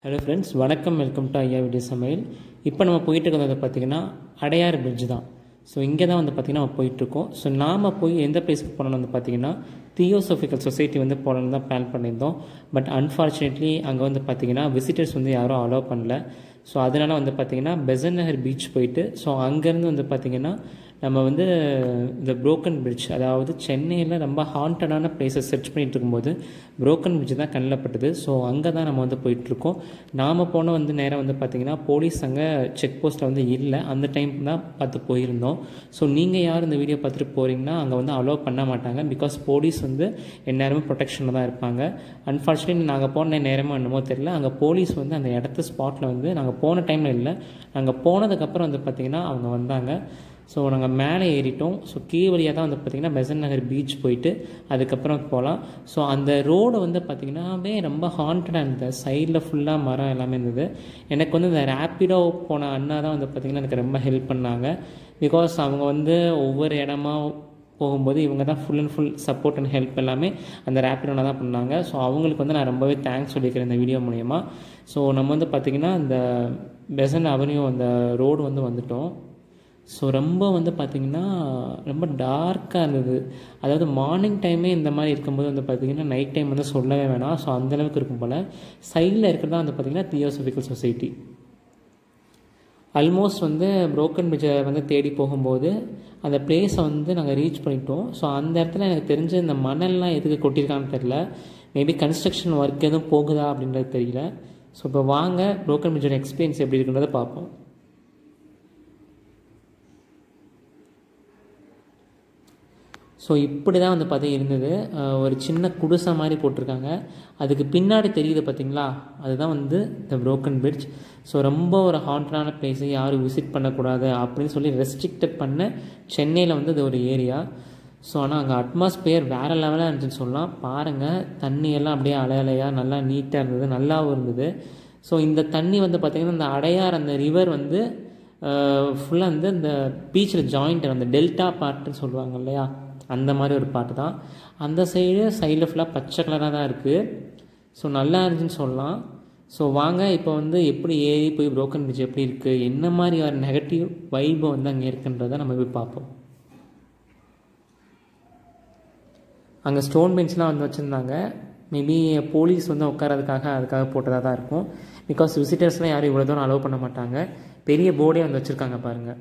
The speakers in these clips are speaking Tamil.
ஹலோ ஃப்ரெண்ட்ஸ் வணக்கம் வெல்கம் டு ஐயா வீடியோ சமையல் இப்போ நம்ம போயிட்டு இருக்கிறது பார்த்திங்கன்னா அடையார் பிரிட்ஜ் தான் ஸோ இங்கே தான் வந்து பார்த்திங்கன்னா நம்ம போயிட்டுருக்கோம் ஸோ நாம் போய் எந்த பிளேஸ்க்கு போனோம்னு வந்து பார்த்திங்கன்னா தியோசோஃபிக்கல் சொசைட்டி வந்து போகணுன்னு தான் பிளான் பண்ணியிருந்தோம் பட் அன்ஃபார்ச்சுனேட்லி அங்கே வந்து பார்த்திங்கன்னா விசிட்டர்ஸ் வந்து யாரும் அலோவ் பண்ணல ஸோ அதனால் வந்து பார்த்திங்கன்னா பெசன் நகர் பீச் போயிட்டு ஸோ அங்கேருந்து வந்து பார்த்திங்கன்னா நம்ம வந்து இந்த புரோக்கன் பிரிட்ஜ் அதாவது சென்னையில் ரொம்ப ஹாண்டடான பிளேஸஸ் சர்ச் பண்ணிட்டு இருக்கும்போது புரோக்கன் பிரிட்ஜ் தான் கண்ணில் பட்டது ஸோ அங்கே தான் நம்ம வந்து போயிட்டுருக்கோம் நாம் போன வந்து நேரம் வந்து பார்த்திங்கன்னா போலீஸ் அங்கே செக் போஸ்ட்டில் வந்து இல்லை அந்த டைம் தான் பார்த்து போயிருந்தோம் ஸோ நீங்கள் யார் இந்த வீடியோ பார்த்துட்டு போகிறீங்கன்னா அங்கே வந்து அலோவ் பண்ண மாட்டாங்க பிகாஸ் போலீஸ் வந்து எந்நேரமே ப்ரொடெக்ஷனில் தான் இருப்பாங்க அன்ஃபார்ச்சுனேட்லி நாங்கள் போன நேரமோ என்னமோ தெரியல அங்கே போலீஸ் வந்து அந்த இடத்து ஸ்பாட்டில் வந்து நாங்கள் போன டைமில் இல்லை நாங்கள் போனதுக்கப்புறம் வந்து பார்த்திங்கன்னா அவங்க வந்தாங்க ஸோ நாங்கள் மேலே ஏறிட்டோம் ஸோ கீழ் வழியாக தான் வந்து பார்த்திங்கன்னா பெசன் நகர் பீச் போயிட்டு அதுக்கப்புறம் போகலாம் ஸோ அந்த ரோடு வந்து பார்த்திங்கன்னாவே ரொம்ப ஹாண்டடாக இருந்தது சைடில் ஃபுல்லாக மரம் எல்லாமே இருந்தது எனக்கு வந்து இந்த ரேப்பிடோ போன அண்ணா தான் வந்து பார்த்திங்கன்னா எனக்கு ரொம்ப ஹெல்ப் பண்ணாங்க பிகாஸ் அவங்க வந்து ஒவ்வொரு இடமா போகும்போது இவங்க தான் full and full support and help எல்லாமே அந்த ரேப்பிடோனா தான் பண்ணாங்க ஸோ அவங்களுக்கு வந்து நான் ரொம்பவே தேங்க்ஸ் சொல்லிக்கிறேன் இந்த வீடியோ மூலயமா ஸோ நம்ம வந்து பார்த்திங்கன்னா இந்த பெசன் அவென்யூ அந்த ரோடு வந்து வந்துட்டோம் ஸோ ரொம்ப வந்து பார்த்திங்கன்னா ரொம்ப டார்க்காக இருந்தது அதாவது மார்னிங் டைமே இந்த மாதிரி இருக்கும்போது வந்து பார்த்திங்கன்னா நைட் டைம் வந்து சொல்லவே வேணாம் ஸோ அந்தளவுக்கு இருக்கும் போல் சைடில் இருக்கிறதா வந்து பார்த்திங்கன்னா தியோசபிக்கல் சொசைட்டி ஆல்மோஸ்ட் வந்து புரோக்கன் பிரிட்ஜை வந்து தேடி போகும்போது அந்த பிளேஸை வந்து நாங்கள் ரீச் பண்ணிட்டோம் ஸோ அந்த இடத்துல எனக்கு தெரிஞ்ச இந்த மணல்லாம் எதுக்கு கொட்டியிருக்கான்னு தெரில மேபி கன்ஸ்ட்ரக்ஷன் ஒர்க் எதுவும் போகுதா அப்படின்றது தெரியல ஸோ இப்போ வாங்க புரோக்கன் பிரிட்ஜோட எக்ஸ்பீரியன்ஸ் எப்படி இருக்குன்றதை பார்ப்போம் ஸோ இப்படி தான் வந்து பார்த்தீங்க இருந்தது ஒரு சின்ன குடிசை மாதிரி போட்டிருக்காங்க அதுக்கு பின்னாடி தெரியுது பார்த்தீங்களா அதுதான் வந்து இந்த புரோக்கன் பிரிட்ஜ் ஸோ ரொம்ப ஒரு ஹாண்டடான பிளேஸை யாரும் விசிட் பண்ணக்கூடாது அப்படின்னு சொல்லி ரெஸ்ட்ரிக்டட் பண்ண சென்னையில் வந்து இது ஒரு ஏரியா ஸோ ஆனால் அங்கே அட்மாஸ்பியர் வேறு லெவலாக இருந்துச்சுன்னு சொல்லலாம் பாருங்கள் தண்ணியெல்லாம் அப்படியே அலை அலையாக நல்லா நீட்டாக இருந்தது நல்லாவும் இருந்தது ஸோ இந்த தண்ணி வந்து பார்த்திங்கன்னா இந்த அடையார் அந்த ரிவர் வந்து ஃபுல்லாக வந்து இந்த பீச்சில் ஜாயிண்ட் அந்த டெல்டா பார்ட்டுன்னு சொல்லுவாங்க இல்லையா அந்த மாதிரி ஒரு பாட்டு தான் அந்த சைடு சைடில் ஃபுல்லாக பச்சை கலராக தான் இருக்குது ஸோ நல்லா இருந்துச்சுன்னு சொல்லலாம் ஸோ வாங்க இப்போ வந்து எப்படி ஏறி போய் புரோக்கன் பிரிட்ஜ் எப்படி இருக்குது என்ன மாதிரி ஒரு நெகட்டிவ் வைபை வந்து அங்கே இருக்குன்றதை நம்ம போய் பார்ப்போம் அங்கே ஸ்டோன் பெஞ்ச்லாம் வந்து வச்சுருந்தாங்க மேபி போலீஸ் வந்து உட்காரதுக்காக அதுக்காக போட்டதாக தான் இருக்கும் பிகாஸ் விசிட்டர்ஸ்லாம் யாரும் இவ்வளோ தூரம் அலோவ் பண்ண மாட்டாங்க பெரிய போர்டே வந்து வச்சுருக்காங்க பாருங்கள்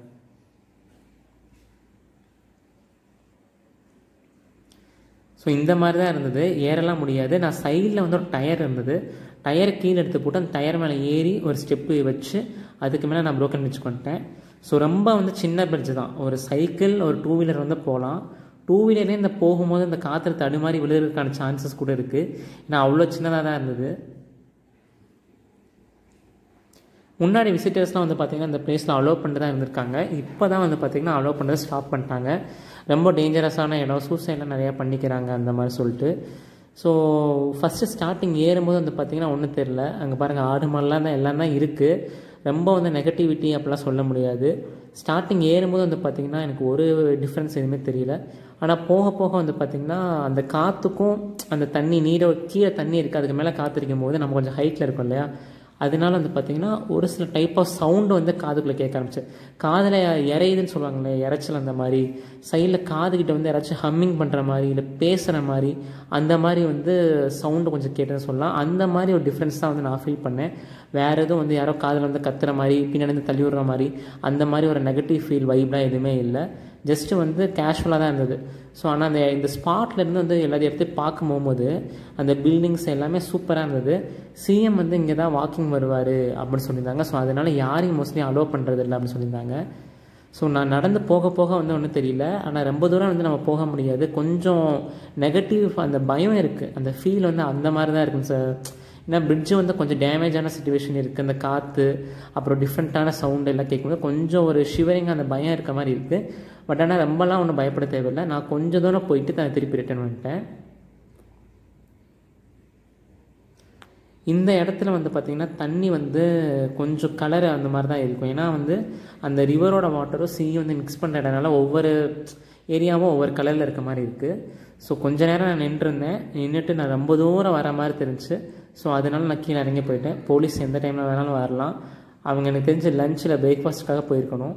ஸோ இந்த மாதிரி தான் இருந்தது ஏறலாம் முடியாது நான் சைடில் வந்து ஒரு டயர் இருந்தது டயர் கீழே எடுத்து போட்டு அந்த டயர் மேலே ஏறி ஒரு ஸ்டெப்பு வச்சு அதுக்கு மேலே நான் ப்ரோக்கன் பிரிட்ஜ் பண்ணிட்டேன் ஸோ ரொம்ப வந்து சின்ன பிரிட்ஜ் தான் ஒரு சைக்கிள் ஒரு டூ வீலர் வந்து போகலாம் டூ வீலர்லேயே இந்த போகும்போது இந்த காற்றுல தடுமாறி விழுகிறதுக்கான சான்சஸ் கூட இருக்குது ஏன்னா அவ்வளோ சின்னதாக தான் இருந்தது முன்னாடி விசிட்டர்ஸ்லாம் வந்து பார்த்திங்கன்னா இந்த பிளேஸில் அலோவ் பண்ணிட்டு தான் இருந்திருக்காங்க இப்போ தான் வந்து பார்த்திங்கன்னா அலோவ் பண்ணுறது ஸ்டாப் பண்ணிட்டாங்க ரொம்ப டேஞ்சரஸான இடம் சூசைட்லாம் நிறையா பண்ணிக்கிறாங்க அந்த மாதிரி சொல்லிட்டு ஸோ ஃபஸ்ட்டு ஸ்டார்டிங் ஏறும்போது வந்து பார்த்திங்கன்னா ஒன்றும் தெரில அங்கே பாருங்கள் ஆடு மாடெலாம் தான் எல்லாம் தான் இருக்குது ரொம்ப வந்து நெகட்டிவிட்டி அப்படிலாம் சொல்ல முடியாது ஸ்டார்டிங் ஏறும்போது வந்து பார்த்திங்கன்னா எனக்கு ஒரு டிஃப்ரென்ஸ் எதுவுமே தெரியல ஆனால் போக போக வந்து பார்த்திங்கன்னா அந்த காற்றுக்கும் அந்த தண்ணி நீரை கீழே தண்ணி இருக்குது அதுக்கு மேலே காத்திருக்கும் போது நம்ம கொஞ்சம் ஹைட்டில் இருக்கும் இல்லையா அதனால வந்து பார்த்திங்கன்னா ஒரு சில டைப் ஆஃப் சவுண்டு வந்து காதுக்குள்ளே கேட்க ஆரம்பிச்சு காதில் இறையுதுன்னு சொல்லுவாங்களே இறைச்சல் அந்த மாதிரி சைடில் காதுகிட்ட வந்து யாராச்சும் ஹம்மிங் பண்ணுற மாதிரி இல்லை பேசுகிற மாதிரி அந்த மாதிரி வந்து சவுண்டு கொஞ்சம் கேட்டேன்னு சொல்லலாம் அந்த மாதிரி ஒரு டிஃப்ரென்ஸ் தான் வந்து நான் ஃபீல் பண்ணேன் வேறு எதுவும் வந்து யாரோ காதில் வந்து கத்துற மாதிரி பின்னாடி வந்து தள்ளி விடுற மாதிரி அந்த மாதிரி ஒரு நெகட்டிவ் ஃபீல் வைப்லாம் எதுவுமே இல்லை ஜஸ்ட்டு வந்து கேஷுவலாக தான் இருந்தது ஸோ ஆனால் அந்த இந்த ஸ்பாட்லேருந்து வந்து எல்லாத்தையும் எடுத்து பார்க்க போகும்போது அந்த பில்டிங்ஸ் எல்லாமே சூப்பராக இருந்தது சிஎம் வந்து இங்கே தான் வாக்கிங் வருவார் அப்படின்னு சொல்லியிருந்தாங்க ஸோ அதனால் யாரையும் மோஸ்ட்லி அலோவ் பண்ணுறது இல்லை அப்படின்னு சொல்லியிருந்தாங்க ஸோ நான் நடந்து போக போக வந்து ஒன்றும் தெரியல ஆனால் ரொம்ப தூரம் வந்து நம்ம போக முடியாது கொஞ்சம் நெகட்டிவ் அந்த பயம் இருக்குது அந்த ஃபீல் வந்து அந்த மாதிரி தான் இருக்குங்க சார் ஏன்னா பிரிட்ஜு வந்து கொஞ்சம் டேமேஜான சுச்சுவேஷன் இருக்குது அந்த காற்று அப்புறம் டிஃப்ரெண்ட்டான சவுண்ட் எல்லாம் கேட்கும்போது கொஞ்சம் ஒரு ஷிவரிங் அந்த பயம் இருக்க மாதிரி இருக்குது பட் ஆனால் ரொம்பலாம் ஒன்றும் பயப்பட தேவையில்லை நான் கொஞ்சம் தூரம் போயிட்டு தான் திருப்பி ரிட்டர்ன் வந்துட்டேன் இந்த இடத்துல வந்து பார்த்திங்கன்னா தண்ணி வந்து கொஞ்சம் கலர் அந்த மாதிரி தான் இருக்கும் ஏன்னா வந்து அந்த ரிவரோட வாட்டரும் சீயும் வந்து மிக்ஸ் பண்ணுற இடனால ஒவ்வொரு ஏரியாவும் ஒவ்வொரு கலரில் இருக்க மாதிரி இருக்குது ஸோ கொஞ்ச நேரம் நான் நின்றுருந்தேன் நின்றுட்டு நான் ரொம்ப தூரம் வர மாதிரி தெரிஞ்சு ஸோ அதனால நான் கீழே இறங்கி போயிட்டேன் போலீஸ் எந்த டைமில் வேணாலும் வரலாம் அவங்க எனக்கு தெரிஞ்ச லஞ்சில் பிரேக்ஃபாஸ்ட்டுக்காக போயிருக்கணும்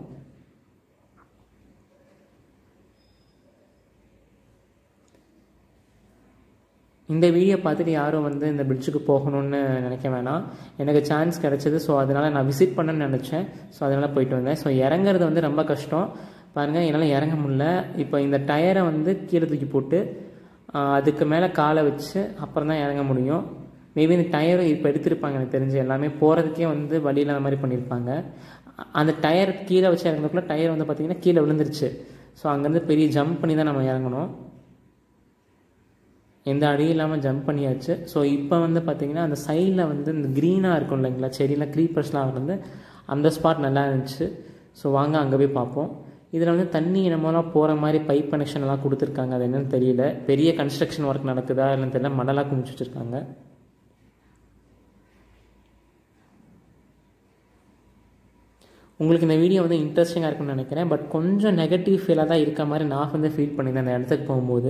இந்த வீடியோ பார்த்துட்டு யாரும் வந்து இந்த பிரிட்ஜுக்கு போகணும்னு நினைக்க வேணாம் எனக்கு சான்ஸ் கிடச்சிது ஸோ அதனால் நான் விசிட் பண்ணணும்னு நினச்சேன் ஸோ அதனால் போயிட்டு வந்தேன் ஸோ இறங்குறது வந்து ரொம்ப கஷ்டம் பாருங்கள் என்னால் இறங்க முடியல இப்போ இந்த டயரை வந்து கீழே தூக்கி போட்டு அதுக்கு மேலே காலை வச்சு அப்புறம் தான் இறங்க முடியும் மேபி இந்த டயர் இப்போ எடுத்திருப்பாங்க எனக்கு தெரிஞ்சு எல்லாமே போகிறதுக்கே வந்து வழி இல்லாத மாதிரி பண்ணியிருப்பாங்க அந்த டயர் கீழே வச்சு இறங்குறதுக்குள்ள டயர் வந்து பார்த்திங்கன்னா கீழே விழுந்துருச்சு ஸோ அங்கேருந்து பெரிய ஜம்ப் பண்ணி தான் நம்ம இறங்கணும் எந்த அடியும் இல்லாமல் ஜம்ப் பண்ணியாச்சு ஸோ இப்போ வந்து பார்த்திங்கன்னா அந்த சைடில் வந்து இந்த க்ரீனாக இருக்கும் இல்லைங்களா செடியில் க்ரீப்பர்ஸ்லாம் வந்து அந்த ஸ்பாட் நல்லா இருந்துச்சு ஸோ வாங்க அங்கே போய் பார்ப்போம் இதில் வந்து தண்ணி என்னமோலாம் போகிற மாதிரி பைப் கனெக்ஷன் எல்லாம் கொடுத்துருக்காங்க அது என்னன்னு தெரியல பெரிய கன்ஸ்ட்ரக்ஷன் ஒர்க் நடக்குதா இல்லைன்னு தெரியல மணலாக குமிச்சு வச்சுருக்காங்க உங்களுக்கு இந்த வீடியோ வந்து இன்ட்ரெஸ்டிங்காக இருக்கும்னு நினைக்கிறேன் பட் கொஞ்சம் நெகட்டிவ் ஃபீலாக தான் இருக்க மாதிரி நான் வந்து ஃபீல் பண்ணியிருந்தேன் அந்த இடத்துக்கு போகும்போது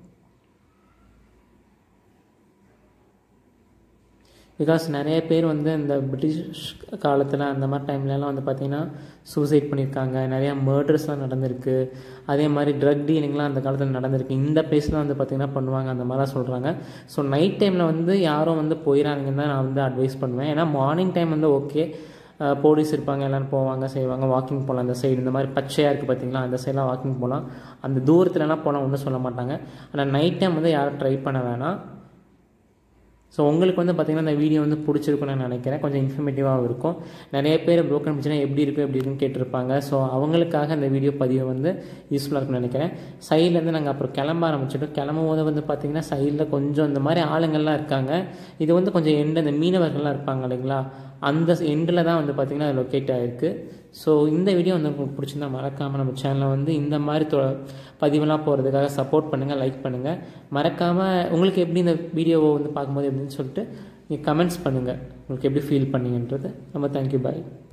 பிகாஸ் நிறைய பேர் வந்து இந்த பிரிட்டிஷ் காலத்தில் அந்த மாதிரி டைம்லலாம் வந்து பார்த்திங்கன்னா சூசைட் பண்ணியிருக்காங்க நிறையா மர்டர்ஸ்லாம் நடந்திருக்கு அதே மாதிரி ட்ரக் டீலிங்லாம் அந்த காலத்தில் நடந்திருக்கு இந்த பிளேஸில் வந்து பார்த்திங்கன்னா பண்ணுவாங்க அந்த மாதிரிலாம் சொல்கிறாங்க ஸோ நைட் டைமில் வந்து யாரும் வந்து போயிடாதீங்கன்னு தான் நான் வந்து அட்வைஸ் பண்ணுவேன் ஏன்னா மார்னிங் டைம் வந்து ஓகே போலீஸ் இருப்பாங்க எல்லோரும் போவாங்க செய்வாங்க வாக்கிங் போகலாம் அந்த சைடு இந்த மாதிரி பச்சையாக இருக்குது பார்த்தீங்களா அந்த சைடெலாம் வாக்கிங் போகலாம் அந்த தூரத்துலலாம் போனால் ஒன்றும் சொல்ல மாட்டாங்க ஆனால் நைட் டைம் வந்து யாரும் ட்ரை பண்ண வேணாம் ஸோ உங்களுக்கு வந்து பார்த்திங்கன்னா இந்த வீடியோ வந்து பிடிச்சிருக்குன்னு நான் நினைக்கிறேன் கொஞ்சம் இன்ஃபர்மேட்டிவாகவும் இருக்கும் நிறைய பேர் ப்ரோக்கன் பிடிச்சினா எப்படி இருக்குது எப்படி இருக்குன்னு கேட்டிருப்பாங்க ஸோ அவங்களுக்காக இந்த வீடியோ பதிவு வந்து யூஸ்ஃபுல்லாக இருக்குன்னு நினைக்கிறேன் சைட்லேருந்து நாங்கள் அப்புறம் கிளம்ப ஆரம்பிச்சிட்டோம் கிளம்பும் போது வந்து பார்த்திங்கன்னா சைடில் கொஞ்சம் இந்த மாதிரி ஆளுங்கள்லாம் இருக்காங்க இது வந்து கொஞ்சம் எண்டு இந்த மீனவர்கள்லாம் இருப்பாங்க இல்லைங்களா அந்த எண்டில் தான் வந்து பார்த்திங்கன்னா அது லொக்கேட் ஆகிருக்கு ஸோ இந்த வீடியோ வந்து உங்களுக்கு பிடிச்சிருந்தா மறக்காமல் நம்ம சேனலில் வந்து இந்த மாதிரி தொ பதிவெல்லாம் போகிறதுக்காக சப்போர்ட் பண்ணுங்கள் லைக் பண்ணுங்கள் மறக்காமல் உங்களுக்கு எப்படி இந்த வீடியோவை வந்து பார்க்கும்போது எப்படின்னு சொல்லிட்டு நீங்கள் கமெண்ட்ஸ் பண்ணுங்கள் உங்களுக்கு எப்படி ஃபீல் பண்ணீங்கன்றது ரொம்ப தேங்க்யூ பாய்